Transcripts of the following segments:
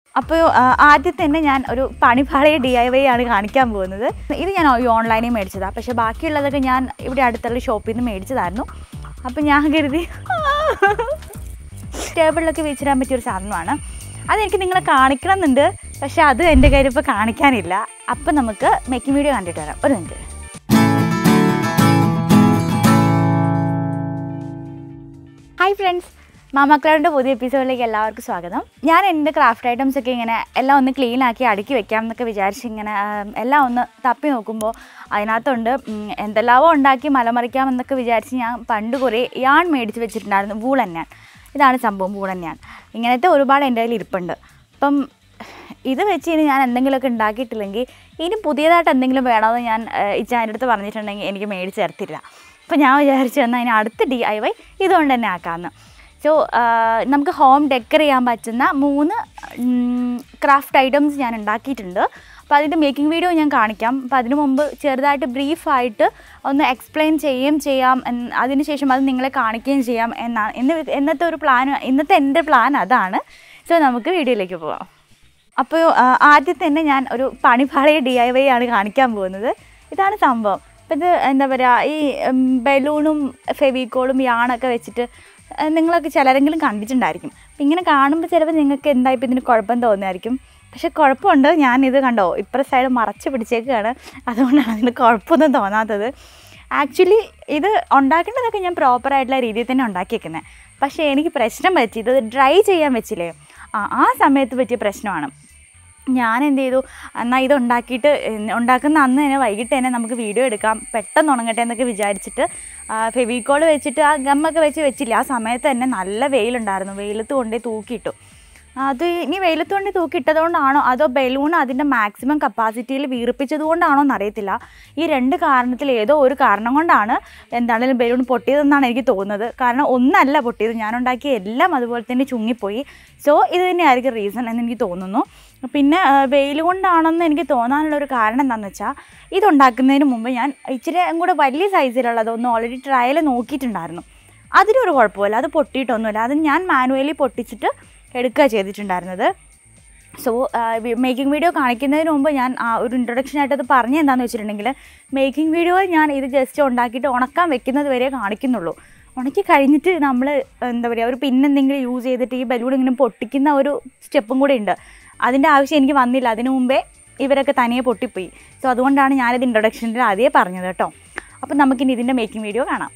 അപ്പോൾ ആദ്യം തന്നെ ഞാൻ ഒരു പണിപ്പാളയ ഡി ഐ വൈ ആണ് കാണിക്കാൻ പോകുന്നത് ഇത് ഞാൻ ഈ ഓൺലൈനിൽ മേടിച്ചതാണ് പക്ഷേ ബാക്കിയുള്ളതൊക്കെ ഞാൻ ഇവിടെ അടുത്തുള്ള ഷോപ്പിൽ നിന്ന് മേടിച്ചതായിരുന്നു അപ്പോൾ ഞാൻ കരുതി ടേബിളിലൊക്കെ വെച്ചിടാൻ പറ്റിയൊരു സാധനമാണ് അതെനിക്ക് നിങ്ങളെ കാണിക്കണം എന്നുണ്ട് പക്ഷേ അത് എൻ്റെ കയ്യിൽ ഇപ്പോൾ കാണിക്കാനില്ല അപ്പം നമുക്ക് മേക്കിംഗ് വീഡിയോ കണ്ടിട്ട് വരാം ഒരു മിനിറ്റ് ഹായ് ഫ്രണ്ട്സ് മാമാക്കളുടെ പുതിയ എപ്പിസോഡിലേക്ക് എല്ലാവർക്കും സ്വാഗതം ഞാൻ എൻ്റെ ക്രാഫ്റ്റ് ഐറ്റംസ് ഒക്കെ ഇങ്ങനെ എല്ലാം ഒന്ന് ക്ലീൻ ആക്കി അടുക്കി വെക്കാം എന്നൊക്കെ വിചാരിച്ച് ഇങ്ങനെ ആം, എല്ലാം ഒന്ന് തപ്പി നോക്കുമ്പോൾ അതിനകത്തുണ്ട് ഉം, എന്തെല്ലാമോ ഉണ്ടാക്കി മലമറിക്കാം എന്നൊക്കെ വിചാരിച്ച് ഞാൻ പണ്ട് കുറേ യാൺ മേടിച്ച് വെച്ചിട്ടുണ്ടായിരുന്നു വൂളന്നാൻ ഇതാണ് സംഭവം വൂളന്നാൻ ഇങ്ങനത്തെ ഒരുപാട് എൻ്റെ കയ്യിൽ ഇരിപ്പുണ്ട് അപ്പം ഇത് വെച്ച് ഇനി ഞാൻ എന്തെങ്കിലുമൊക്കെ ഉണ്ടാക്കിയിട്ടില്ലെങ്കിൽ ഇനി പുതിയതായിട്ട് എന്തെങ്കിലും വേണമെന്ന് ഞാൻ ഇച്ചാൻ്റെ അടുത്ത് പറഞ്ഞിട്ടുണ്ടെങ്കിൽ എനിക്ക് മേടിച്ച് തരത്തില്ല അപ്പോൾ ഞാൻ വിചാരിച്ചു എന്നാൽ അതിന് അടുത്ത ഡി ഐ വൈ ഇതുകൊണ്ട് തന്നെ ആക്കാമെന്ന് സോ നമുക്ക് ഹോം ഡെക്കർ ചെയ്യാൻ പറ്റുന്ന മൂന്ന് ക്രാഫ്റ്റ് ഐറ്റംസ് ഞാൻ ഉണ്ടാക്കിയിട്ടുണ്ട് അപ്പോൾ അതിൻ്റെ മേക്കിംഗ് വീഡിയോ ഞാൻ കാണിക്കാം അപ്പോൾ അതിനു മുമ്പ് ചെറുതായിട്ട് ബ്രീഫായിട്ട് ഒന്ന് എക്സ്പ്ലെയിൻ ചെയ്യുകയും ചെയ്യാം എന്ന് അതിനുശേഷം അത് നിങ്ങളെ കാണിക്കുകയും ചെയ്യാം എന്നാണ് ഇന്ന് ഇന്നത്തെ ഒരു പ്ലാൻ ഇന്നത്തെ എൻ്റെ പ്ലാൻ അതാണ് സോ നമുക്ക് വീഡിയോയിലേക്ക് പോവാം അപ്പോൾ ആദ്യം തന്നെ ഞാൻ ഒരു പണിപ്പാളയ ഡി ഐ വൈ ആണ് കാണിക്കാൻ പോകുന്നത് ഇതാണ് സംഭവം അപ്പോൾ ഇത് എന്താ പറയുക ഈ ഉം, ബലൂണും ഫെവിക്കോളും യാണൊക്കെ വെച്ചിട്ട് ആ, നിങ്ങളൊക്കെ ചിലരെങ്കിലും കണ്ടിട്ടുണ്ടായിരിക്കും അപ്പം ഇങ്ങനെ കാണുമ്പോൾ ചിലപ്പോൾ നിങ്ങൾക്ക് എന്താ ഇപ്പം ഇതിന് കുഴപ്പം തോന്നുമായിരിക്കും പക്ഷെ കുഴപ്പമുണ്ട് ഞാനിത് കണ്ടോ ഇപ്പുറ സൈഡ് മറച്ച് പിടിച്ചേക്കാണ് അതുകൊണ്ടാണ് അതിന് കുഴപ്പമൊന്നും തോന്നാത്തത് ആക്ച്വലി ഇത് ഉണ്ടാക്കേണ്ടതൊക്കെ ഞാൻ പ്രോപ്പറായിട്ടുള്ള രീതിയിൽ തന്നെ ഉണ്ടാക്കിയേക്കുന്നത് പക്ഷേ എനിക്ക് പ്രശ്നം പറ്റിയത് ഇത് ഡ്രൈ ചെയ്യാൻ വെച്ചില്ലേ ആ ആ സമയത്ത് പറ്റിയ പ്രശ്നമാണ് ഞാൻ എന്ത് ചെയ്തു എന്നാൽ ഇത് ഉണ്ടാക്കിയിട്ട് ഇന്ന് ഉണ്ടാക്കുന്ന അന്ന് തന്നെ വൈകിട്ട് തന്നെ നമുക്ക് വീഡിയോ എടുക്കാം പെട്ടെന്ന് ഉണങ്ങട്ടെ എന്നൊക്കെ വിചാരിച്ചിട്ട് ഫെവിക്കോൾ വെച്ചിട്ട് ആ ഗമ്മൊക്കെ വെച്ച് വെച്ചില്ല ആ സമയത്ത് തന്നെ നല്ല വെയിലുണ്ടായിരുന്നു വെയിലത്ത് കൊണ്ടുപോയി തൂക്കിയിട്ടു അത് ഇനി വെയിലത്ത് കൊണ്ട് തൂക്കിയിട്ടതുകൊണ്ടാണോ അതോ ബലൂൺ അതിൻ്റെ മാക്സിമം കപ്പാസിറ്റിയിൽ വീർപ്പിച്ചത് കൊണ്ടാണോ എന്നറിയത്തില്ല ഈ രണ്ട് കാരണത്തിൽ ഏതോ ഒരു കാരണം കൊണ്ടാണ് എന്താണെങ്കിലും ബലൂൺ പൊട്ടിയതെന്നാണ് എനിക്ക് തോന്നുന്നത് കാരണം ഒന്നല്ല പൊട്ടിയത് ഞാൻ ഉണ്ടാക്കിയ എല്ലാം അതുപോലെ തന്നെ ചുങ്ങിപ്പോയി സോ ഇത് തന്നെയായിരിക്കും റീസൺ എന്ന് എനിക്ക് തോന്നുന്നു പിന്നെ ആ, വെയിൽ കൊണ്ടാണെന്ന് എനിക്ക് തോന്നാനുള്ള ഒരു കാരണം എന്താണെന്ന് വെച്ചാൽ ഇതുണ്ടാക്കുന്നതിന് മുമ്പ് ഞാൻ ഇച്ചിരി കൂടെ വലിയ സൈസിലുള്ളത് ഒന്ന് ഓൾറെഡി ട്രയൽ നോക്കിയിട്ടുണ്ടായിരുന്നു അതിനൊരു കുഴപ്പമില്ല അത് പൊട്ടിയിട്ടൊന്നുമില്ല അത് ഞാൻ മാനുവലി പൊട്ടിച്ചിട്ട് എടുക്കുക ചെയ്തിട്ടുണ്ടായിരുന്നത് സോ മേക്കിംഗ് വീഡിയോ കാണിക്കുന്നതിന് മുമ്പ് ഞാൻ ആ ഒരു ഇൻട്രൊഡക്ഷൻ ആയിട്ട് അത് പറഞ്ഞ എന്താണെന്ന് വെച്ചിട്ടുണ്ടെങ്കിൽ മേക്കിംഗ് വീഡിയോ ഞാൻ ഇത് ജസ്റ്റ് ഉണ്ടാക്കിയിട്ട് ഉണക്കാൻ വെക്കുന്നത് വരെ കാണിക്കുന്നുള്ളൂ ഉണക്കി കഴിഞ്ഞിട്ട് നമ്മൾ എന്താ പറയുക ഒരു പിന്നെന്തെങ്കിലും യൂസ് ചെയ്തിട്ട് ഈ ബലൂൺ ഇങ്ങനെ പൊട്ടിക്കുന്ന ഒരു സ്റ്റെപ്പും കൂടെ ഉണ്ട് അതിൻ്റെ ആവശ്യം എനിക്ക് വന്നില്ല അതിനു മുമ്പേ ഇവരൊക്കെ തനിയെ പൊട്ടിപ്പോയി സോ അതുകൊണ്ടാണ് ഞാനിത് ഇൻട്രൊഡക്ഷനിൽ ആദ്യമേ പറഞ്ഞത് കേട്ടോ അപ്പം നമുക്കിനി ഇതിൻ്റെ മേക്കിംഗ് വീഡിയോ കാണാം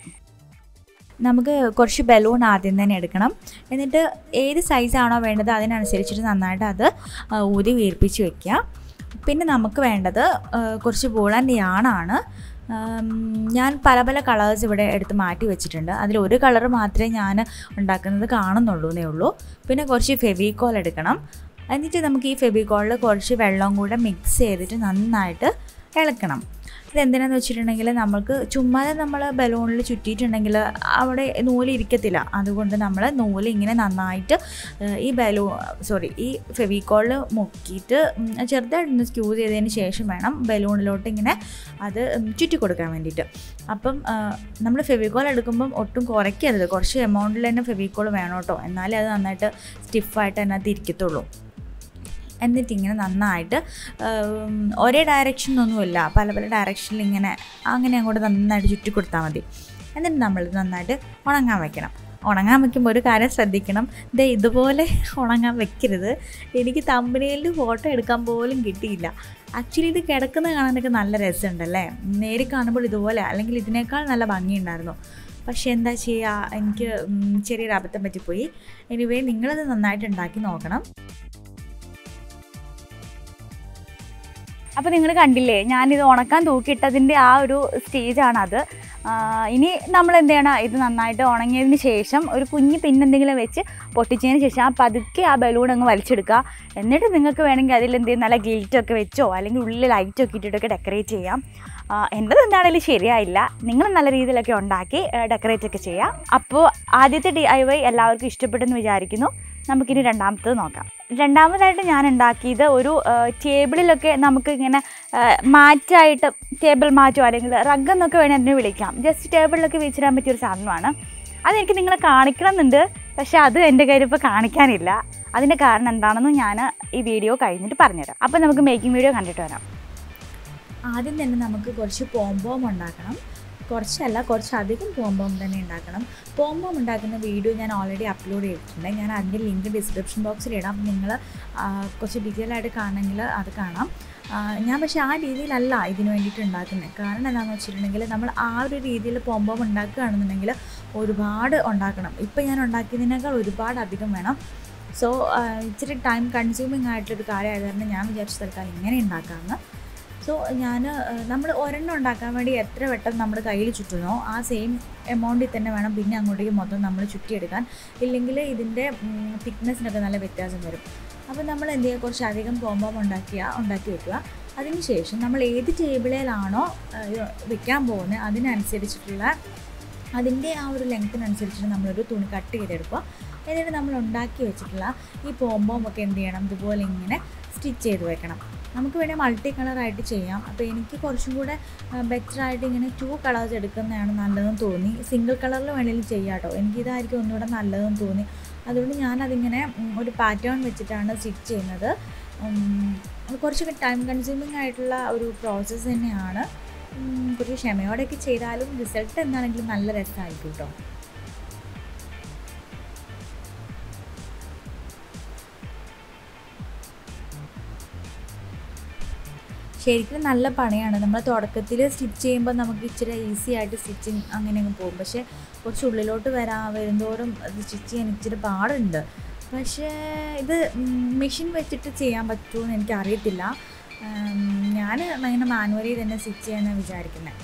നമുക്ക് കുറച്ച് ബലൂൺ ആദ്യം തന്നെ എടുക്കണം എന്നിട്ട് ഏത് സൈസാണോ വേണ്ടത് അതിനനുസരിച്ചിട്ട് നന്നായിട്ട് അത് ആ, ഊതി വീർപ്പിച്ച് വെക്കുക പിന്നെ നമുക്ക് വേണ്ടത് ആ, കുറച്ച് ബോളൻ യാണാണ് ആം, ഞാൻ പല പല കളേഴ്സ് ഇവിടെ എടുത്ത് മാറ്റി വെച്ചിട്ടുണ്ട് അതിൽ ഒരു കളർ മാത്രമേ ഞാൻ ഉണ്ടാക്കുന്നത് കാണുന്നുള്ളൂ എന്നേ ഉള്ളൂ പിന്നെ കുറച്ച് ഫെവിക്കോൾ എടുക്കണം എന്നിട്ട് നമുക്ക് ഈ ഫെവിക്കോളിൽ കുറച്ച് വെള്ളം കൂടെ മിക്സ് ചെയ്തിട്ട് നന്നായിട്ട് ഇളക്കണം ഇതെന്തിനാന്ന് വെച്ചിട്ടുണ്ടെങ്കിൽ നമുക്ക് ചുമ്മാതെ നമ്മൾ ബലൂണിൽ ചുറ്റിയിട്ടുണ്ടെങ്കിൽ അവിടെ നൂല് ഇരിക്കത്തില്ല അതുകൊണ്ട് നമ്മൾ നൂല് ഇങ്ങനെ നന്നായിട്ട് ഏഹ്, ഈ ബലൂ സോറി ഈ ഫെവിക്കോളിൽ മുക്കിയിട്ട് ഉം, ചെറുതായിട്ടൊന്ന് സ്ക്യൂ ചെയ്തതിന് ശേഷം വേണം ബലൂണിലോട്ട് ഇങ്ങനെ അത് ഉം, ചുറ്റി കൊടുക്കാൻ വേണ്ടിയിട്ട് അപ്പം നമ്മൾ ഫെവിക്കോൾ എടുക്കുമ്പം ഒട്ടും കുറയ്ക്കരുത് കുറച്ച് എമൗണ്ടിൽ തന്നെ ഫെവിക്കോൾ വേണം കേട്ടോ എന്നാലേ അത് നന്നായിട്ട് സ്റ്റിഫായിട്ട് അതിനകത്ത് ഇരിക്കത്തുള്ളൂ എന്നിട്ട് ഇങ്ങനെ നന്നായിട്ട് ഉം, ഒരേ ഡയറക്ഷനൊന്നുമില്ല പല പല ഡയറക്ഷനിൽ ഇങ്ങനെ അങ്ങനെ അങ്ങോട്ട് നന്നായിട്ട് ചുറ്റി കൊടുത്താൽ മതി എന്നിട്ട് നമ്മൾ നന്നായിട്ട് ഉണങ്ങാൻ വെക്കണം ഉണങ്ങാൻ വെക്കുമ്പോൾ ഒരു കാര്യം ശ്രദ്ധിക്കണം ദേ ഇതുപോലെ ഉണങ്ങാൻ വെക്കരുത് എനിക്ക് തമ്പനിയിൽ ഫോട്ടോ എടുക്കാൻ പോലും കിട്ടിയില്ല ആക്ച്വലി ഇത് കിടക്കുന്ന കാണാനൊക്കെ നല്ല രസമുണ്ടല്ലേ നേരി കാണുമ്പോൾ ഇതുപോലെ അല്ലെങ്കിൽ ഇതിനേക്കാൾ നല്ല ഭംഗിയുണ്ടായിരുന്നു പക്ഷെ എന്താ ചെയ്യുക എനിക്ക് ഉം, ചെറിയൊരു അബദ്ധം പറ്റിപ്പോയി എനിവേ നിങ്ങളത് നന്നായിട്ട് ഉണ്ടാക്കി നോക്കണം അപ്പോൾ നിങ്ങൾ കണ്ടില്ലേ ഞാനിത് ഉണക്കാൻ തൂക്കിയിട്ടതിൻ്റെ ആ ഒരു സ്റ്റേജാണത് ഇനി നമ്മൾ എന്ത് ചെയ്യണം ഇത് നന്നായിട്ട് ഉണങ്ങിയതിന് ശേഷം ഒരു കുഞ്ഞ് പിന്നെന്തെങ്കിലും വെച്ച് പൊട്ടിച്ചതിന് ശേഷം ആ പതുക്കെ ആ ബലൂൺ അങ്ങ് വലിച്ചെടുക്കുക എന്നിട്ട് നിങ്ങൾക്ക് വേണമെങ്കിൽ അതിൽ എന്ത് ചെയ്യും നല്ല ഗിൽറ്റൊക്കെ വെച്ചോ അല്ലെങ്കിൽ ഉള്ളിൽ ലൈറ്റൊക്കെ ഇട്ടിട്ടൊക്കെ ഡെക്കറേറ്റ് ചെയ്യാം ആ, എൻ്റെത് എന്താണെങ്കിലും ശരിയായില്ല നിങ്ങൾ നല്ല രീതിയിലൊക്കെ ഉണ്ടാക്കി ഡെക്കറേറ്റ് ഒക്കെ ചെയ്യാം അപ്പോൾ ആദ്യത്തെ ഡി ഐ വൈ എല്ലാവർക്കും ഇഷ്ടപ്പെട്ടെന്ന് വിചാരിക്കുന്നു നമുക്കിനി രണ്ടാമത്തത് നോക്കാം രണ്ടാമതായിട്ട് ഞാൻ ഉണ്ടാക്കിയത് ഒരു ടേബിളിലൊക്കെ നമുക്ക് ഇങ്ങനെ ആ, മാറ്റായിട്ട് ടേബിൾ മാറ്റോ അല്ലെങ്കിൽ റഗ് എന്നൊക്കെ വേണേൽ അതിനെ വിളിക്കാം ജസ്റ്റ് ടേബിളിലൊക്കെ വെച്ചിടാൻ പറ്റിയൊരു സാധനമാണ് അതെനിക്ക് നിങ്ങളെ കാണിക്കണം എന്നുണ്ട് പക്ഷേ അത് എൻ്റെ കയ്യിൽ ഇപ്പോൾ കാണിക്കാനില്ല അതിൻ്റെ കാരണം എന്താണെന്ന് ഞാൻ ഈ വീഡിയോ കഴിഞ്ഞിട്ട് പറഞ്ഞുതരാം അപ്പോൾ നമുക്ക് മേക്കിംഗ് വീഡിയോ കണ്ടിട്ട് വരാം ആദ്യം തന്നെ നമുക്ക് കുറച്ച് പോംബോം ഉണ്ടാക്കണം കുറച്ചല്ല കുറച്ചധികം പോംബോം തന്നെ ഉണ്ടാക്കണം പോംബോം ഉണ്ടാക്കുന്ന വീഡിയോ ഞാൻ ഓൾറെഡി അപ്ലോഡ് ചെയ്തിട്ടുണ്ട് ഞാൻ അതിൻ്റെ ലിങ്ക് ഡിസ്ക്രിപ്ഷൻ ബോക്സിൽ ഇടാം നിങ്ങൾ കുറച്ച് ഡീറ്റെയിൽ ആയിട്ട് കാണണമെങ്കിൽ അത് കാണാം ആ, ഞാൻ പക്ഷേ ആ രീതിയിലല്ല ഇതിന് വേണ്ടിയിട്ട് ഉണ്ടാക്കുന്നത് കാരണം എന്താണെന്ന് വെച്ചിട്ടുണ്ടെങ്കിൽ നമ്മൾ ആ ഒരു രീതിയിൽ പോംബോം ഉണ്ടാക്കുകയാണെന്നുണ്ടെങ്കിൽ ഒരുപാട് ഉണ്ടാക്കണം ഇപ്പം ഞാൻ ഉണ്ടാക്കിയതിനേക്കാൾ ഒരുപാട് അധികം വേണം സോ ഇച്ചിരി ടൈം കൺസ്യൂമിങ് ആയിട്ടൊരു കാര്യമായത് കാരണം ഞാൻ വിചാരിച്ച തൽക്കാലം ഇങ്ങനെ ഉണ്ടാക്കാമെന്ന് സോ ഞാൻ നമ്മൾ ഒരെണ്ണം ഉണ്ടാക്കാൻ വേണ്ടി എത്ര വട്ടം നമ്മുടെ കയ്യിൽ ചുറ്റുന്നോ ആ സെയിം എമൗണ്ടിൽ തന്നെ വേണം പിന്നെ അങ്ങോട്ടേക്ക് മൊത്തം നമ്മൾ ചുറ്റിയെടുക്കാൻ ഇല്ലെങ്കിൽ ഇതിൻ്റെ തിക്നെസ്സിനൊക്കെ നല്ല വ്യത്യാസം വരും അപ്പോൾ നമ്മൾ എന്ത് ചെയ്യുക കുറച്ച് അധികം പോംബോം ഉണ്ടാക്കിയ ഉണ്ടാക്കി വെക്കുക അതിനുശേഷം നമ്മൾ ഏത് ടേബിളിലാണോ വെക്കാൻ പോകുന്നത് അതിനനുസരിച്ചിട്ടുള്ള അതിൻ്റെ ആ ഒരു ലെങ്ത്തിനനുസരിച്ചിട്ട് നമ്മളൊരു തുണി കട്ട് ചെയ്തെടുക്കുക എന്നിട്ട് നമ്മൾ ഉണ്ടാക്കി വെച്ചിട്ടുള്ള ഈ പോംബോം ഒക്കെ എന്ത് ചെയ്യണം ഇതുപോലെ ഇങ്ങനെ സ്റ്റിച്ച് ചെയ്ത് വെക്കണം നമുക്ക് വേണേൽ മൾട്ടി കളറായിട്ട് ചെയ്യാം അപ്പോൾ എനിക്ക് കുറച്ചും കൂടെ ബെറ്റർ ആയിട്ട് ഇങ്ങനെ ടു കളേഴ്സ് എടുക്കുന്നതാണ് നല്ലതെന്ന് തോന്നി സിംഗിൾ കളറിൽ വേണമെങ്കിലും ചെയ്യാം കേട്ടോ എനിക്കിതായിരിക്കും ഒന്നുകൂടെ നല്ലതെന്ന് തോന്നി അതുകൊണ്ട് ഞാനതിങ്ങനെ ഉം, ഒരു പാറ്റേൺ വെച്ചിട്ടാണ് സ്റ്റിച്ച് ചെയ്യുന്നത് ഉം, അത് കുറച്ചൊക്കെ ടൈം കൺസ്യൂമിങ് ആയിട്ടുള്ള ഒരു പ്രോസസ്സ് തന്നെയാണ് ഉം, കുറച്ച് ക്ഷമയോടെയൊക്കെ ചെയ്താലും റിസൾട്ട് എന്താണെങ്കിലും നല്ല രസമായിരിക്കും കേട്ടോ ശരിക്കും നല്ല പണിയാണ് നമ്മൾ തുടക്കത്തിൽ സ്റ്റിച്ച് ചെയ്യുമ്പോൾ നമുക്ക് ഇച്ചിരി ഈസി ആയിട്ട് സ്റ്റിച്ചിങ് അങ്ങനെ അങ്ങ് പോകും പക്ഷേ കുറച്ച് ഉള്ളിലോട്ട് വരാ വരുന്തോറും അത് സ്റ്റിച്ച് ചെയ്യാൻ ഇച്ചിരി പാടുണ്ട് പക്ഷേ ഇത് മെഷീൻ വെച്ചിട്ട് ചെയ്യാൻ പറ്റുമോ എന്ന് എനിക്കറിയത്തില്ല ഞാൻ അങ്ങനെ മാനുവലി തന്നെ സ്റ്റിച്ച് ചെയ്യാനാണ് വിചാരിക്കുന്നത്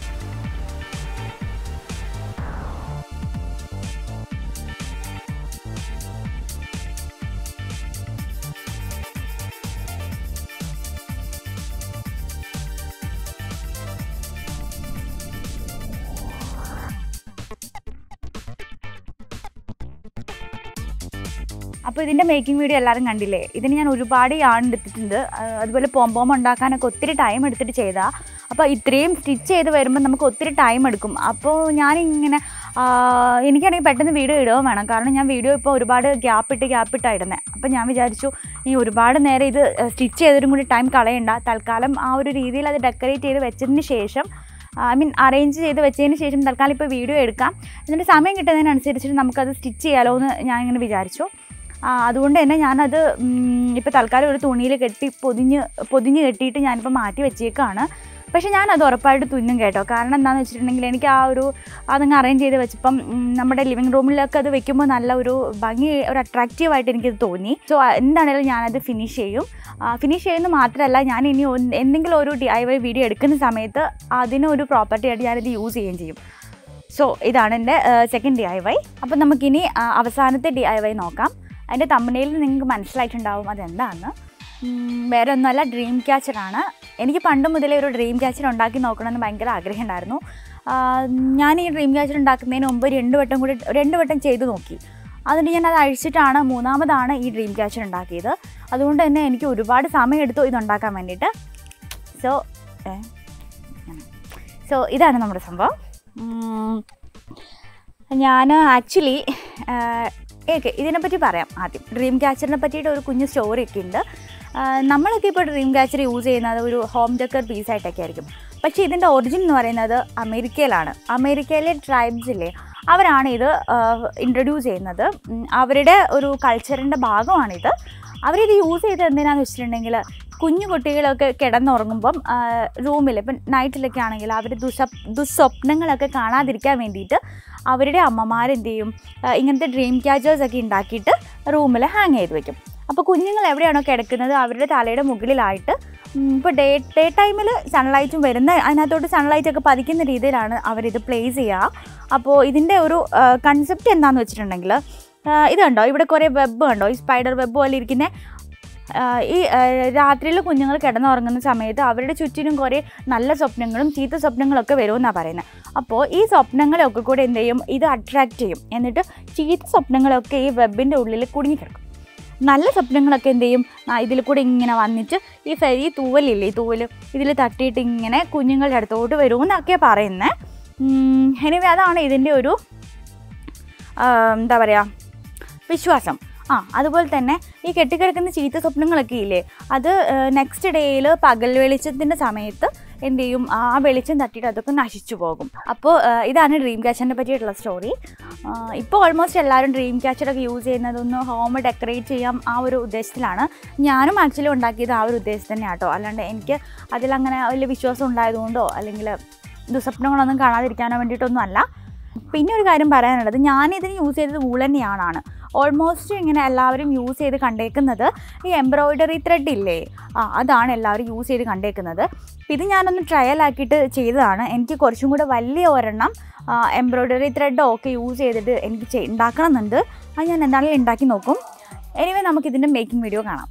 അപ്പോൾ ഇതിൻ്റെ മേക്കിംഗ് വീഡിയോ എല്ലാവരും കണ്ടില്ലേ ഇതിന് ഞാൻ ഒരുപാട് യാൺ എടുത്തിട്ടുണ്ട് ആ, അതുപോലെ പോംപോം ഉണ്ടാക്കാനൊക്കെ ഒത്തിരി ടൈം എടുത്തിട്ട് ചെയ്താൽ അപ്പോൾ ഇത്രയും സ്റ്റിച്ച് ചെയ്ത് വരുമ്പോൾ നമുക്ക് ഒത്തിരി ടൈം എടുക്കും അപ്പോൾ ഞാനിങ്ങനെ ആ, എനിക്കാണെങ്കിൽ പെട്ടെന്ന് വീഡിയോ ഇടുകയും വേണം കാരണം ഞാൻ വീഡിയോ ഇപ്പോൾ ഒരുപാട് ഗ്യാപ്പ് ഇട്ട് ഗ്യാപ്പ് ഇട്ടാണ് ഇടുന്നത് അപ്പോൾ ഞാൻ വിചാരിച്ചു ഈ ഒരുപാട് നേരം ഇത് സ്റ്റിച്ച് ചെയ്തിട്ടും കൂടി ടൈം കളയണ്ട തൽക്കാലം ആ ഒരു രീതിയിൽ അത് ഡെക്കറേറ്റ് ചെയ്ത് വെച്ചതിന് ശേഷം ഐ മീൻ അറേഞ്ച് ചെയ്ത് വെച്ചതിന് ശേഷം തൽക്കാലം ഇപ്പോൾ വീഡിയോ എടുക്കാം എന്നിട്ട് സമയം കിട്ടുന്നതിനനുസരിച്ചിട്ട് നമുക്കത് സ്റ്റിച്ച് ചെയ്യാലോ എന്ന് ഞാൻ ഇങ്ങനെ വിചാരിച്ചു ആ, അതുകൊണ്ട് തന്നെ ഞാനത് ഇപ്പോൾ തൽക്കാലം ഒരു തുണിയിൽ കെട്ടി പൊതിഞ്ഞ് പൊതിഞ്ഞ് കെട്ടിയിട്ട് ഞാനിപ്പോൾ മാറ്റി വെച്ചേക്കാണ് പക്ഷേ ഞാനത് ഉറപ്പായിട്ട് തുന്നും കേട്ടോ കാരണം എന്താണെന്ന് വെച്ചിട്ടുണ്ടെങ്കിൽ എനിക്ക് ആ ഒരു അതങ്ങ് അറേഞ്ച് ചെയ്ത് വെച്ചപ്പം ഉം, നമ്മുടെ ലിവിങ് റൂമിലൊക്കെ അത് വെക്കുമ്പോൾ നല്ല ഒരു ഭംഗി ഒരു അട്രാക്റ്റീവായിട്ട് എനിക്കത് തോന്നി സോ എന്താണെങ്കിലും ഞാനത് ഫിനിഷ് ചെയ്യും ഫിനിഷ് ചെയ്യുന്നത് മാത്രമല്ല ഞാൻ ഇനി ഒന്ന് എന്തെങ്കിലും ഒരു ഡി ഐ വൈ വീഡിയോ എടുക്കുന്ന സമയത്ത് അതിനൊരു പ്രോപ്പർട്ടി ആയിട്ട് ഞാനിത് യൂസ് ചെയ്യുകയും ചെയ്യും സോ ഇതാണ് എൻ്റെ സെക്കൻഡ് ഡി ഐ വൈ അപ്പം നമുക്കിനി ആ, അവസാനത്തെ ഡി ഐ വൈ നോക്കാം അതിൻ്റെ തമ്മനയിൽ നിങ്ങൾക്ക് മനസ്സിലായിട്ടുണ്ടാവും അതെന്താണെന്ന് ഉം, വേറെ ഒന്നുമല്ല ഡ്രീം ക്യാച്ചറാണ് എനിക്ക് പണ്ട് മുതലേ ഒരു ഡ്രീം ക്യാച്ചർ ഉണ്ടാക്കി നോക്കണമെന്ന് ഭയങ്കര ആഗ്രഹം ഉണ്ടായിരുന്നു ആ, ഞാൻ ഈ ഡ്രീം ക്യാച്ചർ ഉണ്ടാക്കുന്നതിന് മുമ്പ് രണ്ട് വട്ടം കൂടി രണ്ട് വട്ടം ചെയ്തു നോക്കി അതിന് ഞാൻ അത് അഴിച്ചിട്ടാണ് മൂന്നാമതാണ് ഈ ഡ്രീം ക്യാച്ചർ ഉണ്ടാക്കിയത് അതുകൊണ്ട് തന്നെ എനിക്ക് ഒരുപാട് സമയം എടുത്തു ഇതുണ്ടാക്കാൻ വേണ്ടിയിട്ട് സോ സോ ഇതാണ് നമ്മുടെ സംഭവം ഞാൻ ആക്ച്വലി ഓക്കെ ഇതിനെപ്പറ്റി പറയാം ആദ്യം ഡ്രീം ക്യാച്ചറിനെ പറ്റിയിട്ട് ഒരു കുഞ്ഞു സ്റ്റോറി ഒക്കെ ഉണ്ട് ആ, നമ്മളൊക്കെ ഇപ്പോൾ ഡ്രീം ക്യാച്ചർ യൂസ് ചെയ്യുന്നത് ഒരു ഹോം ഡെക്കർ പീസായിട്ടൊക്കെ ആയിരിക്കും പക്ഷേ ഇതിൻ്റെ ഒറിജിൻ എന്ന് പറയുന്നത് അമേരിക്കയിലാണ് അമേരിക്കയിലെ ട്രൈബ്സിലെ അവരാണ് ഇത് ഇൻട്രൊഡ്യൂസ് ചെയ്യുന്നത് ഉം, അവരുടെ ഒരു കൾച്ചറിൻ്റെ ഭാഗമാണിത് അവരിത് യൂസ് ചെയ്ത് എന്തിനാന്ന് വെച്ചിട്ടുണ്ടെങ്കിൽ കുഞ്ഞു കുട്ടികളൊക്കെ കിടന്നുറങ്ങുമ്പം റൂമിൽ ഇപ്പം നൈറ്റിലൊക്കെ ആണെങ്കിൽ അവർ ദുസ്വപ് ദുസ്വപ്നങ്ങളൊക്കെ കാണാതിരിക്കാൻ വേണ്ടിയിട്ട് അവരുടെ അമ്മമാരെന്ത് ചെയ്യും ആ, ഇങ്ങനത്തെ ഡ്രീം ക്യാച്ചേഴ്സ് ഒക്കെ ഉണ്ടാക്കിയിട്ട് റൂമിൽ ഹാങ് ചെയ്ത് വെക്കും അപ്പോൾ കുഞ്ഞുങ്ങൾ എവിടെയാണോ കിടക്കുന്നത് അവരുടെ തലയുടെ മുകളിലായിട്ട് ഇപ്പോൾ ഡേ ഡേ ടൈമിൽ സൺലൈറ്റും വരുന്ന അതിനകത്തോട്ട് സൺലൈറ്റ് ഒക്കെ പതിക്കുന്ന രീതിയിലാണ് അവരിത് പ്ലേസ് ചെയ്യുക അപ്പോൾ ഇതിൻ്റെ ഒരു കൺസെപ്റ്റ് എന്താണെന്ന് വെച്ചിട്ടുണ്ടെങ്കിൽ ഇത് കണ്ടോ ഇവിടെ കുറേ വെബ് കണ്ടോ ഈ സ്പൈഡർ വെബ് പോലെ ഇരിക്കുന്ന ഈ രാത്രിയിൽ കുഞ്ഞുങ്ങൾ കിടന്നുറങ്ങുന്ന സമയത്ത് അവരുടെ ചുറ്റിനും കുറേ നല്ല സ്വപ്നങ്ങളും ചീത്ത സ്വപ്നങ്ങളൊക്കെ വരുമെന്നാണ് പറയുന്നത് അപ്പോൾ ഈ സ്വപ്നങ്ങളൊക്കെ കൂടെ എന്ത് ചെയ്യും ഇത് അട്രാക്റ്റ് ചെയ്യും എന്നിട്ട് ചീത്ത സ്വപ്നങ്ങളൊക്കെ ഈ വെബിൻ്റെ ഉള്ളിൽ കുടുങ്ങിക്കിടക്കും നല്ല സ്വപ്നങ്ങളൊക്കെ എന്ത് ചെയ്യും ആ, ഇതിൽ കൂടെ ഇങ്ങനെ വന്നിട്ട് ഈ ഫെ ഈ തൂവലില്ലേ ഈ തൂവൽ ഇതിൽ തട്ടിയിട്ട് ഇങ്ങനെ കുഞ്ഞുങ്ങളുടെ അടുത്തോട്ട് വരുമെന്നൊക്കെയാണ് പറയുന്നത് എനിവേ അതാണ് ഇതിൻ്റെ ഒരു ആ, എന്താ പറയുക വിശ്വാസം ആ അതുപോലെ തന്നെ ഈ കെട്ടിക്കിടക്കുന്ന ചീത്ത സ്വപ്നങ്ങളൊക്കെ ഇല്ലേ അത് നെക്സ്റ്റ് ഡേയിൽ പകൽ വെളിച്ചത്തിൻ്റെ സമയത്ത് എന്ത് ചെയ്യും ആ വെളിച്ചം തട്ടിയിട്ട് അതൊക്കെ നശിച്ചു പോകും അപ്പോൾ ഇതാണ് ഡ്രീം ക്യാച്ചറിനെ പറ്റിയിട്ടുള്ള സ്റ്റോറി ഇപ്പോൾ ഓൾമോസ്റ്റ് എല്ലാവരും ഡ്രീം ക്യാച്ചറൊക്കെ യൂസ് ചെയ്യുന്നത് ഒന്ന് ഹോം ഡെക്കറേറ്റ് ചെയ്യാം ആ ഒരു ഉദ്ദേശത്തിലാണ് ഞാനും ആക്ച്വലി ഉണ്ടാക്കിയത് ആ ഒരു ഉദ്ദേശം തന്നെയാണ് കേട്ടോ അല്ലാണ്ട് എനിക്ക് അതിലങ്ങനെ വലിയ വിശ്വാസം ഉണ്ടായതുകൊണ്ടോ അല്ലെങ്കിൽ ദുസ്വപ്നങ്ങളൊന്നും കാണാതിരിക്കാനോ വേണ്ടിയിട്ടൊന്നും അല്ല പിന്നെ ഒരു കാര്യം പറയാനുള്ളത് ഞാനിതിന് യൂസ് ചെയ്തത് വൂളൻ യാണാണ് ഓൾമോസ്റ്റ് ഇങ്ങനെ എല്ലാവരും യൂസ് ചെയ്ത് കണ്ടേക്കുന്നത് ഈ എംബ്രോയ്ഡറി ത്രെഡ് ഇല്ലേ ആ അതാണ് എല്ലാവരും യൂസ് ചെയ്ത് കണ്ടേക്കുന്നത് അപ്പോൾ ഇത് ഞാനൊന്ന് ട്രയൽ ആക്കിയിട്ട് ചെയ്തതാണ് എനിക്ക് കുറച്ചും കൂടെ വലിയ ഒരെണ്ണം എംബ്രോയ്ഡറി ത്രെഡോ ഒക്കെ യൂസ് ചെയ്തിട്ട് എനിക്ക് ചെയ് ഉണ്ടാക്കണം എന്നുണ്ട് അത് ഞാൻ എന്താണെങ്കിലും ഉണ്ടാക്കി നോക്കും എനിവേ നമുക്കിതിൻ്റെ മേക്കിംഗ് വീഡിയോ കാണാം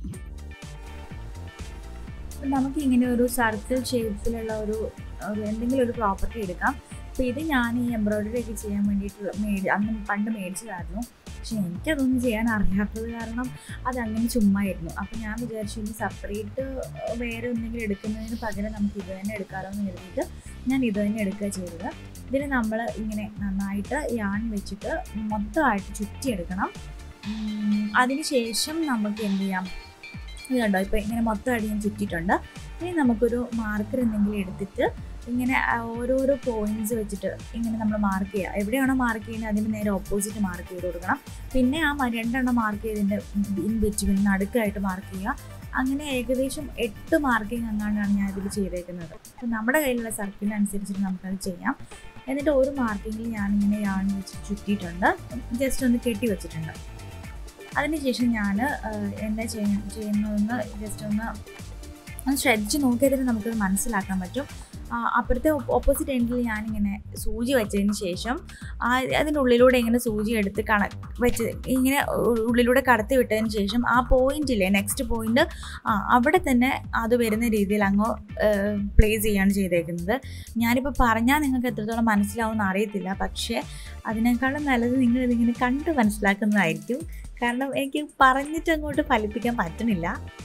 നമുക്ക് ഇങ്ങനെ ഒരു സർക്കിൾ ഷേപ്പിലുള്ള ഒരു ഒരു എന്തെങ്കിലും ഒരു പ്രോപ്പർട്ടി എടുക്കാം അപ്പോൾ ഇത് ഞാൻ ഈ എംബ്രോയ്ഡറി ഒക്കെ ചെയ്യാൻ വേണ്ടിയിട്ട് മേടി അന്ന് പണ്ട് മേടിച്ചതായിരുന്നു പക്ഷെ എനിക്കതൊന്നും ചെയ്യാൻ അറിയാത്തത് കാരണം അതങ്ങനെ ചുമ്മായിരുന്നു അപ്പോൾ ഞാൻ വിചാരിച്ചു ഇനി സെപ്പറേറ്റ് വേറെ എന്തെങ്കിലും എടുക്കുന്നതിന് പകരം നമുക്ക് ഇത് തന്നെ എടുക്കാമല്ലോ എന്ന് കരുതിയിട്ട് ഞാൻ ഇത് തന്നെ എടുക്കുക ചെയ്തത് ഇതിന് നമ്മൾ ഇങ്ങനെ നന്നായിട്ട് യാൺ വെച്ചിട്ട് മൊത്തമായിട്ട് ചുറ്റിയെടുക്കണം അതിന് ശേഷം നമുക്ക് എന്ത് ചെയ്യാം ഇത് കണ്ടോ ഇപ്പോൾ ഇങ്ങനെ മൊത്തമായിട്ട് ഞാൻ ചുറ്റിയിട്ടുണ്ട് ഇനി നമുക്കൊരു മാർക്കർ എന്തെങ്കിലും എടുത്തിട്ട് ഇങ്ങനെ ഓരോരോ പോയിന്റ്സ് വെച്ചിട്ട് ഇങ്ങനെ നമ്മൾ മാർക്ക് ചെയ്യുക എവിടെയാണോ മാർക്ക് ചെയ്യുന്നത് അതിന് നേരെ ഓപ്പോസിറ്റ് മാർക്ക് ചെയ്ത് കൊടുക്കണം പിന്നെ ആ രണ്ടെണ്ണം മാർക്ക് ചെയ്തതിൻ്റെ ഇൻ ബിറ്റ്വീൻ നടുക്കായിട്ട് മാർക്ക് ചെയ്യുക അങ്ങനെ ഏകദേശം എട്ട് മാർക്കിംഗ് അങ്ങാണ്ടാണ് ഞാൻ ഇതിൽ ചെയ്തേക്കുന്നത് അപ്പം നമ്മുടെ കയ്യിലുള്ള സർക്കിളിനനുസരിച്ചിട്ട് നമുക്കത് ചെയ്യാം എന്നിട്ട് ഒരു മാർക്കിങ്ങിൽ ഞാനിങ്ങനെ യാൺ വെച്ച് ചുറ്റിയിട്ടുണ്ട് ജസ്റ്റ് ഒന്ന് കെട്ടി വെച്ചിട്ടുണ്ട് അതിനുശേഷം ഞാൻ എന്താ ചെയ്യ ചെയ്യുന്നതെന്ന് ജസ്റ്റ് ഒന്ന് ഒന്ന് ശ്രദ്ധിച്ച് നോക്കിയാൽ തന്നെ നമുക്കത് മനസ്സിലാക്കാൻ പറ്റും അപ്പുറത്തെ ഓപ്പോസിറ്റ് എൻഡിൽ ഞാനിങ്ങനെ സൂചി വെച്ചതിന് ശേഷം അതിൻ്റെ ഉള്ളിലൂടെ ഇങ്ങനെ സൂചി എടുത്ത് കണ വെച്ച് ഇങ്ങനെ ഉള്ളിലൂടെ കടത്തി വിട്ടതിന് ശേഷം ആ പോയിന്റില്ലേ നെക്സ്റ്റ് പോയിന്റ് ആ അവിടെ തന്നെ അത് വരുന്ന രീതിയിൽ അങ്ങ് പ്ലേസ് ചെയ്യാണ് ചെയ്തേക്കുന്നത് ഞാനിപ്പോൾ പറഞ്ഞാൽ നിങ്ങൾക്ക് എത്രത്തോളം മനസ്സിലാവുമെന്ന് അറിയത്തില്ല പക്ഷേ അതിനേക്കാളും നല്ലത് നിങ്ങൾ ഇതിങ്ങനെ കണ്ട് മനസ്സിലാക്കുന്നതായിരിക്കും കാരണം എനിക്ക് പറഞ്ഞിട്ട് അങ്ങോട്ട് ഫലിപ്പിക്കാൻ പറ്റുന്നില്ല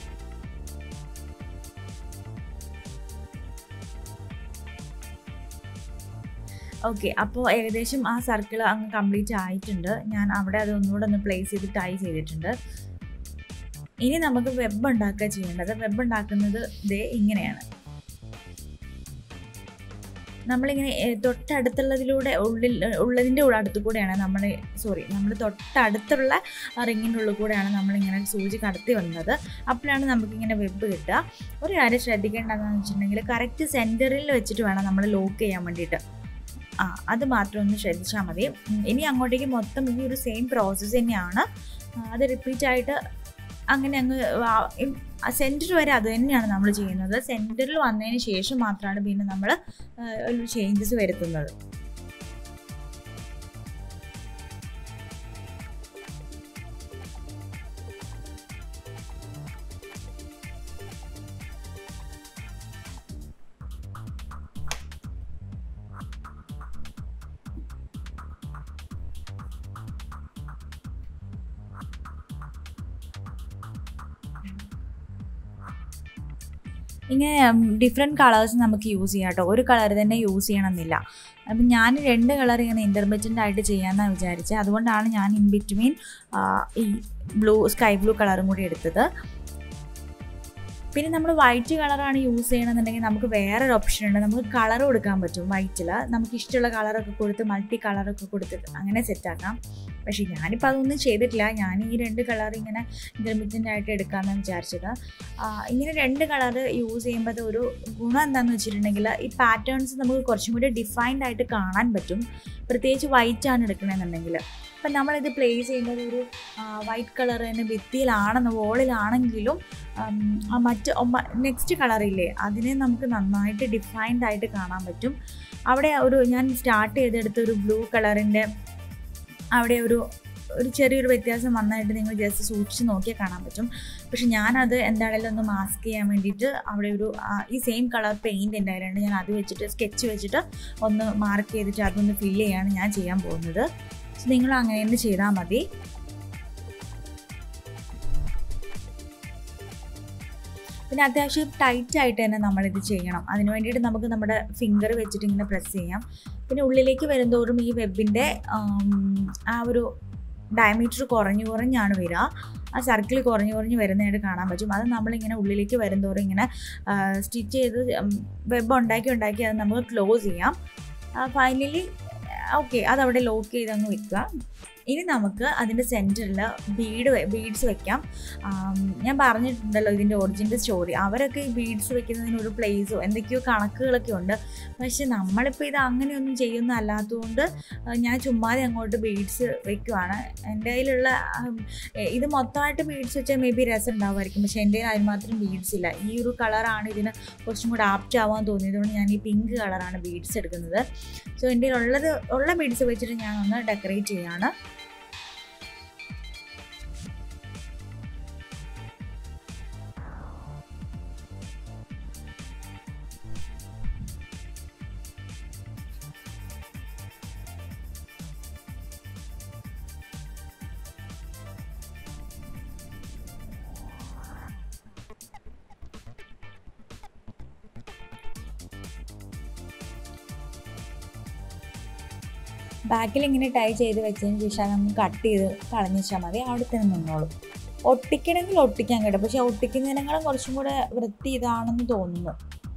ഓക്കെ അപ്പോൾ ഏകദേശം ആ സർക്കിൾ അങ്ങ് കംപ്ലീറ്റ് ആയിട്ടുണ്ട് ഞാൻ അവിടെ അത് ഒന്നുകൂടെ ഒന്ന് പ്ലേസ് ചെയ്ത് ടൈ ചെയ്തിട്ടുണ്ട് ഇനി നമുക്ക് വെബ് ഉണ്ടാക്കുക ചെയ്യേണ്ടത് വെബ് ഉണ്ടാക്കുന്നത് ദേ ഇങ്ങനെയാണ് നമ്മളിങ്ങനെ തൊട്ടടുത്തുള്ളതിലൂടെ ഉള്ളിൽ ഉള്ളതിൻ്റെ അടുത്തു കൂടെയാണ് നമ്മൾ സോറി നമ്മൾ തൊട്ടടുത്തുള്ള റിങ്ങിൻ്റെ ഉള്ളിൽ കൂടെയാണ് നമ്മളിങ്ങനെ സൂചി കടത്തി വന്നത് അപ്പോഴാണ് നമുക്കിങ്ങനെ വെബ് കിട്ടുക ഒരു കാര്യം ശ്രദ്ധിക്കേണ്ടതെന്ന് വെച്ചിട്ടുണ്ടെങ്കിൽ കറക്റ്റ് സെൻറ്ററിൽ വെച്ചിട്ട് വേണം നമ്മൾ ലോക്ക് ചെയ്യാൻ വേണ്ടിയിട്ട് ആ അത് മാത്രം ഒന്ന് ശ്രദ്ധിച്ചാൽ മതി ഇനി അങ്ങോട്ടേക്ക് മൊത്തം ഈ ഒരു സെയിം പ്രോസസ്സ് തന്നെയാണ് അത് റിപ്പീറ്റ് ആയിട്ട് അങ്ങനെ അങ്ങ് സെൻറ്റർ വരെ അത് തന്നെയാണ് നമ്മൾ ചെയ്യുന്നത് സെൻറ്ററിൽ വന്നതിന് ശേഷം മാത്രമാണ് പിന്നെ നമ്മൾ ഒരു ചേഞ്ചസ് വരുത്തുന്നത് ഇങ്ങനെ ഡിഫറെൻറ്റ് കളേഴ്സ് നമുക്ക് യൂസ് ചെയ്യാം കേട്ടോ ഒരു കളർ തന്നെ യൂസ് ചെയ്യണമെന്നില്ല അപ്പം ഞാൻ രണ്ട് കളർ ഇങ്ങനെ ഇൻ്റർമീഡിയൻ്റ് ആയിട്ട് ചെയ്യാമെന്നാണ് വിചാരിച്ചത് അതുകൊണ്ടാണ് ഞാൻ ഇൻ ബിറ്റ്വീൻ ഈ ബ്ലൂ സ്കൈ ബ്ലൂ കളറും കൂടി എടുത്തത് പിന്നെ നമ്മൾ വൈറ്റ് കളറാണ് യൂസ് ചെയ്യണമെന്നുണ്ടെങ്കിൽ നമുക്ക് വേറൊരു ഓപ്ഷൻ ഉണ്ട് നമുക്ക് കളർ കൊടുക്കാൻ പറ്റും വൈറ്റിൽ നമുക്ക് ഇഷ്ടമുള്ള കളറൊക്കെ കൊടുത്ത് മൾട്ടി കളറൊക്കെ കൊടുത്തിട്ട് അങ്ങനെ സെറ്റാക്കാം പക്ഷേ ഞാനിപ്പോൾ അതൊന്നും ചെയ്തിട്ടില്ല ഞാൻ ഈ രണ്ട് കളർ ഇങ്ങനെ ഇൻ്റർമീഡിയൻ്റ് ആയിട്ട് എടുക്കാമെന്നാണ് വിചാരിച്ചത് ഇങ്ങനെ രണ്ട് കളർ യൂസ് ചെയ്യുമ്പോൾ അത് ഒരു ഗുണം എന്താണെന്ന് വെച്ചിട്ടുണ്ടെങ്കിൽ ഈ പാറ്റേൺസ് നമുക്ക് കുറച്ചും കൂടി ഡിഫൈൻഡ് ആയിട്ട് കാണാൻ പറ്റും പ്രത്യേകിച്ച് വൈറ്റ് ആണ് എടുക്കണമെന്നുണ്ടെങ്കിൽ അപ്പം നമ്മളിത് പ്ലേസ് ചെയ്യുന്നത് ഒരു വൈറ്റ് കളർ തന്നെ ഭിത്തിയിലാണെന്ന് വോളിലാണെങ്കിലും മറ്റ് നെക്സ്റ്റ് കളറില്ലേ അതിനെ നമുക്ക് നന്നായിട്ട് ഡിഫൈൻഡ് ആയിട്ട് കാണാൻ പറ്റും അവിടെ ഒരു ഞാൻ സ്റ്റാർട്ട് ചെയ്തെടുത്ത ഒരു ബ്ലൂ കളറിൻ്റെ അവിടെ ഒരു ഒരു ചെറിയൊരു വ്യത്യാസം വന്നായിട്ട് നിങ്ങൾ ജസ്റ്റ് സൂക്ഷിച്ച് നോക്കിയാൽ കാണാൻ പറ്റും പക്ഷെ ഞാനത് എന്താണെങ്കിലും ഒന്ന് മാസ്ക് ചെയ്യാൻ വേണ്ടിയിട്ട് അവിടെ ഒരു ഈ സെയിം കളർ പെയിൻറ് ഉണ്ടായിരുന്നു ഞാൻ അത് വെച്ചിട്ട് സ്കെച്ച് വെച്ചിട്ട് ഒന്ന് മാർക്ക് ചെയ്തിട്ട് അതൊന്ന് ഫില്ല് ചെയ്യാണ് ഞാൻ ചെയ്യാൻ പോകുന്നത് സോ നിങ്ങൾ അങ്ങനെ തന്നെ ചെയ്താൽ മതി പിന്നെ അത്യാവശ്യം ടൈറ്റ് ആയിട്ട് തന്നെ നമ്മളിത് ചെയ്യണം അതിന് വേണ്ടിയിട്ട് നമുക്ക് നമ്മുടെ ഫിംഗർ വെച്ചിട്ട് ഇങ്ങനെ പ്രസ് ചെയ്യാം പിന്നെ ഉള്ളിലേക്ക് വരുന്തോറും ഈ വെബിൻ്റെ ആ ഒരു ഡയമീറ്റർ കുറഞ്ഞു കുറഞ്ഞാണ് വരിക ആ സർക്കിൾ കുറഞ്ഞു കുറഞ്ഞ് വരുന്നതായിട്ട് കാണാൻ പറ്റും അത് നമ്മളിങ്ങനെ ഉള്ളിലേക്ക് വരുന്തോറും ഇങ്ങനെ സ്റ്റിച്ച് ചെയ്ത് വെബ് ഉണ്ടാക്കി ഉണ്ടാക്കി അത് നമുക്ക് ക്ലോസ് ചെയ്യാം ഫൈനലി ഓക്കെ അതവിടെ ലോക്ക് ചെയ്ത് അങ്ങ് വെക്കുക ഇനി നമുക്ക് അതിൻ്റെ സെൻറ്ററിൽ ബീഡ് ബീഡ്സ് വെക്കാം ആം, ഞാൻ പറഞ്ഞിട്ടുണ്ടല്ലോ ഇതിൻ്റെ ഒറിജിനൽ സ്റ്റോറി അവരൊക്കെ ഈ ബീഡ്സ് വെക്കുന്നതിന് ഒരു പ്ലേസോ എന്തൊക്കെയോ കണക്കുകളൊക്കെ ഉണ്ട് പക്ഷെ നമ്മളിപ്പോൾ ഇത് അങ്ങനെയൊന്നും ചെയ്യുന്ന അല്ലാത്തതുകൊണ്ട് ആ, ഞാൻ ചുമ്മാതെ അങ്ങോട്ട് ബീഡ്സ് വെക്കുവാണ് എൻ്റെ കയ്യിലുള്ള ആം, എ- ഇത് മൊത്തമായിട്ട് ബീഡ്സ് വെച്ചാൽ മേ ബി രസം ഉണ്ടാവുമായിരിക്കും പക്ഷേ എൻ്റെ കയ്യിൽ അതിന് മാത്രം ബീഡ്സ് ഇല്ല ഈ ഒരു കളറാണ് ഇതിന് കുറച്ചും കൂടെ ആപ്റ്റ് ആവാൻ തോന്നിയതുകൊണ്ട് ഞാൻ ഈ പിങ്ക് കളറാണ് ബീഡ്സ് എടുക്കുന്നത് സോ എൻ്റെ ഉള്ളത് ഉള്ള ബീഡ്സ് വെച്ചിട്ട് ഞാൻ ഒന്ന് ഡെക്കറേറ്റ് ചെയ്യാണ് ബാക്കിൽ ഇങ്ങനെ ടൈ ചെയ്ത് വെച്ചതിന് ശേഷം നമുക്ക് കട്ട് ചെയ്ത് കളഞ്ഞു വെച്ചാൽ മതി അവിടെ തന്നെ നിന്നോളും ഒട്ടിക്കണമെങ്കിൽ ഒട്ടിക്കാൻ കേട്ടോ പക്ഷെ ഒട്ടിക്കുന്നതിനേക്കാളും കുറച്ചും കൂടെ വൃത്തി ഇതാണെന്ന് തോന്നുന്നു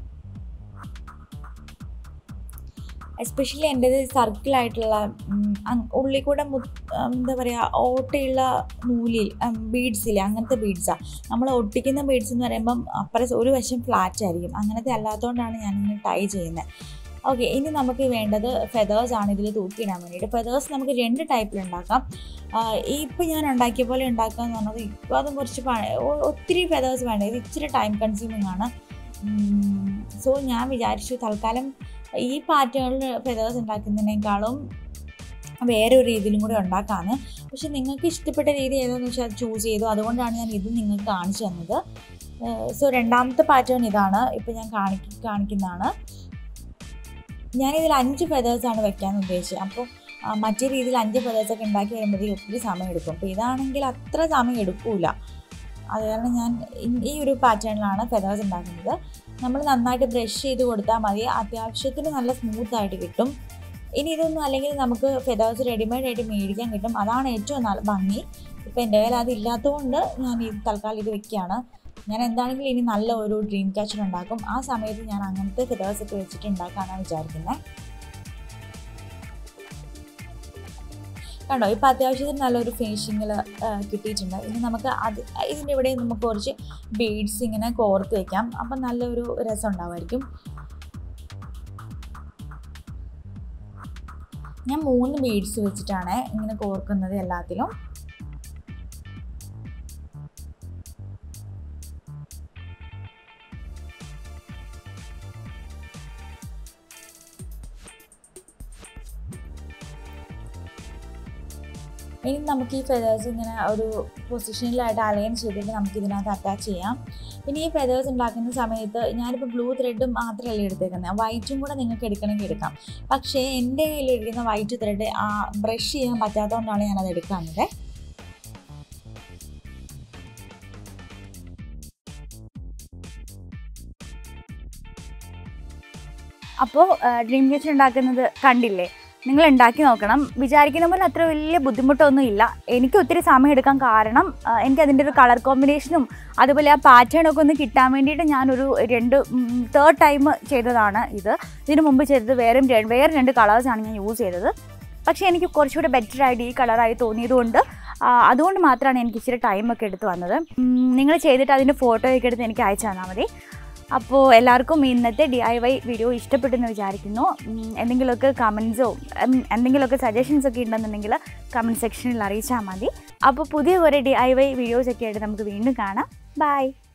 എസ്പെഷ്യലി എൻ്റേത് സർക്കിളായിട്ടുള്ള ഉള്ളിൽ കൂടെ മു ഉം, എന്താ പറയുക ഓട്ടയുള്ള നൂലിൽ ബീഡ്സില്ലേ അങ്ങനത്തെ ബീഡ്സാണ് നമ്മൾ ഒട്ടിക്കുന്ന ബീഡ്സ് എന്ന് പറയുമ്പം അപ്പുറം ഒരു വശം ഫ്ലാറ്റ് ആയിരിക്കും അങ്ങനത്തെ അല്ലാത്തതുകൊണ്ടാണ് ഞാനിങ്ങനെ ടൈ ചെയ്യുന്നത് ഓക്കെ ഇനി നമുക്ക് വേണ്ടത് ഫെതേഴ്സ് ആണ് ഇതിൽ തൂക്കിയിടാൻ വേണ്ടിയിട്ട് ഫെതേഴ്സ് നമുക്ക് രണ്ട് ടൈപ്പിൽ ഉണ്ടാക്കാം ഇപ്പോൾ ഞാൻ ഉണ്ടാക്കിയ പോലെ ഉണ്ടാക്കുക എന്ന് പറഞ്ഞത് ഇപ്പോൾ അതും കുറച്ച് പണി ഒ- ഒത്തിരി ഫെതേഴ്സ് വേണ്ട ഇത് ഇച്ചിരി ടൈം കൺസ്യൂമിങ് ആണ് സോ ഞാൻ വിചാരിച്ചു തൽക്കാലം ഈ പാറ്റേണിൽ ഫെതേഴ്സ് ഉണ്ടാക്കുന്നതിനേക്കാളും വേറെ ഒരു രീതിയിലും കൂടി ഉണ്ടാക്കാമെന്ന് പക്ഷെ നിങ്ങൾക്ക് ഇഷ്ടപ്പെട്ട രീതി ഏതാണെന്ന് വെച്ചാൽ അത് ചൂസ് ചെയ്തു അതുകൊണ്ടാണ് ഞാൻ ഇത് നിങ്ങൾക്ക് കാണിച്ചു തന്നത് സോ രണ്ടാമത്തെ പാറ്റേൺ ഇതാണ് ഇപ്പോൾ ഞാൻ കാണിക്ക കാണിക്കുന്നതാണ് ഞാനിതിൽ അഞ്ച് ഫെതേഴ്സാണ് വെക്കാൻ ഉദ്ദേശിച്ചത് അപ്പോൾ ആ, മറ്റേ രീതിയിൽ അഞ്ച് ഫെതേഴ്സൊക്കെ ഉണ്ടാക്കി വരുമ്പോഴത്തേക്ക് ഒത്തിരി സമയം എടുക്കും അപ്പോൾ ഇതാണെങ്കിൽ അത്ര സമയം എടുക്കൂല അത് കാരണം ഞാൻ ഇ- ഈ ഒരു പാറ്റേണിലാണ് ഫെതേഴ്സ് ഉണ്ടാക്കുന്നത് നമ്മൾ നന്നായിട്ട് ബ്രഷ് ചെയ്ത് കൊടുത്താൽ മതി അത്യാവശ്യത്തിന് നല്ല സ്മൂത്ത് ആയിട്ട് കിട്ടും ഇനി ഇതൊന്നും അല്ലെങ്കിൽ നമുക്ക് ഫെതേഴ്സ് റെഡിമെയ്ഡ് ആയിട്ട് മേടിക്കാൻ കിട്ടും അതാണ് ഏറ്റവും നല്ല ഭംഗി ഇപ്പോൾ എൻ്റെ കയ്യിൽ അത് ഇല്ലാത്തതുകൊണ്ട് ഞാൻ ഈ തൽക്കാലം ഇത് വെക്കുകയാണ് ഞാൻ എന്താണെങ്കിലും ഇനി നല്ല ഒരു ഡ്രീം ക്യാച്ചർ ഉണ്ടാക്കും ആ സമയത്ത് ഞാൻ അങ്ങനത്തെ ഫെതേഴ്സ് ഒക്കെ വെച്ചിട്ട് ഉണ്ടാക്കാനാണ് വിചാരിക്കുന്നത് കണ്ടോ ഇപ്പോൾ അത്യാവശ്യത്തിന് നല്ലൊരു ഫിനിഷിങ്ങിൽ കിട്ടിയിട്ടുണ്ട് ഇനി നമുക്ക് അത് ഇതിൻ്റെ ഇവിടെ നമുക്ക് കുറച്ച് ബീഡ്സ് ഇങ്ങനെ കോർത്ത് വെക്കാം അപ്പം നല്ലൊരു രസം ഉണ്ടാവുമായിരിക്കും ഞാൻ മൂന്ന് ബീഡ്സ് വെച്ചിട്ടാണ് ഇങ്ങനെ കോർക്കുന്നത് എല്ലാത്തിലും ഇനി നമുക്ക് ഈ ഫെതേഴ്സ് ഇങ്ങനെ ഒരു പൊസിഷനിലായിട്ട് അലൈൻ ചെയ്തിട്ട് നമുക്ക് ഇതിനകത്ത് അറ്റാച്ച് ചെയ്യാം പിന്നെ ഈ ഫെതേഴ്സ് ഉണ്ടാക്കുന്ന സമയത്ത് ഞാനിപ്പോൾ ബ്ലൂ ത്രെഡ് മാത്രമല്ല എടുത്തേക്കുന്നത് വൈറ്റും കൂടെ നിങ്ങൾക്ക് എടുക്കണമെങ്കിൽ എടുക്കാം പക്ഷേ എൻ്റെ കയ്യിലിരിക്കുന്ന വൈറ്റ് ത്രെഡ് ആ ബ്രഷ് ചെയ്യാൻ പറ്റാത്തതുകൊണ്ടാണ് ഞാനത് എടുക്കാഞ്ഞത് അപ്പോൾ ഡ്രീം കിച്ചൺ ഉണ്ടാക്കുന്നത് കണ്ടില്ലേ നിങ്ങൾ ഉണ്ടാക്കി നോക്കണം വിചാരിക്കുന്ന പോലെ അത്ര വലിയ ബുദ്ധിമുട്ടൊന്നും ഇല്ല എനിക്ക് ഒത്തിരി സമയം എടുക്കാൻ കാരണം ആ, എനിക്ക് അതിൻ്റെ ഒരു കളർ കോമ്പിനേഷനും അതുപോലെ ആ പാറ്റേണൊക്കെ ഒന്ന് കിട്ടാൻ വേണ്ടിയിട്ട് ഞാനൊരു രണ്ട് തേർഡ് ടൈം ചെയ്തതാണ് ഇത് ഇതിനു മുമ്പ് ചെയ്തത് വേറെ ര- വേറെ രണ്ട് കളേഴ്സാണ് ഞാൻ യൂസ് ചെയ്തത് പക്ഷേ എനിക്ക് കുറച്ചുകൂടെ ബെറ്റർ ആയിട്ട് ഈ കളറായി തോന്നിയതുകൊണ്ട് ആ, അതുകൊണ്ട് മാത്രമാണ് എനിക്ക് ഇച്ചിരി ടൈമൊക്കെ എടുത്ത് വന്നത് നിങ്ങൾ ചെയ്തിട്ട് അതിൻ്റെ ഫോട്ടോയൊക്കെ എടുത്ത് എനിക്ക് അയച്ചു തന്നാൽ മതി അപ്പോൾ എല്ലാവർക്കും ഇന്നത്തെ ഡി ഐ വൈ വീഡിയോ ഇഷ്ടപ്പെട്ടെന്ന് വിചാരിക്കുന്നു ഉം, എന്തെങ്കിലുമൊക്കെ കമൻസോ എന്തെങ്കിലുമൊക്കെ സജഷൻസ് ഒക്കെ ഉണ്ടെന്നുണ്ടെങ്കിൽ കമൻറ്റ് സെക്ഷനിൽ അറിയിച്ചാൽ മതി അപ്പോൾ പുതിയ കുറേ ഡി ഐ വൈ വീഡിയോസൊക്കെ ആയിട്ട് നമുക്ക് വീണ്ടും കാണാം ബൈ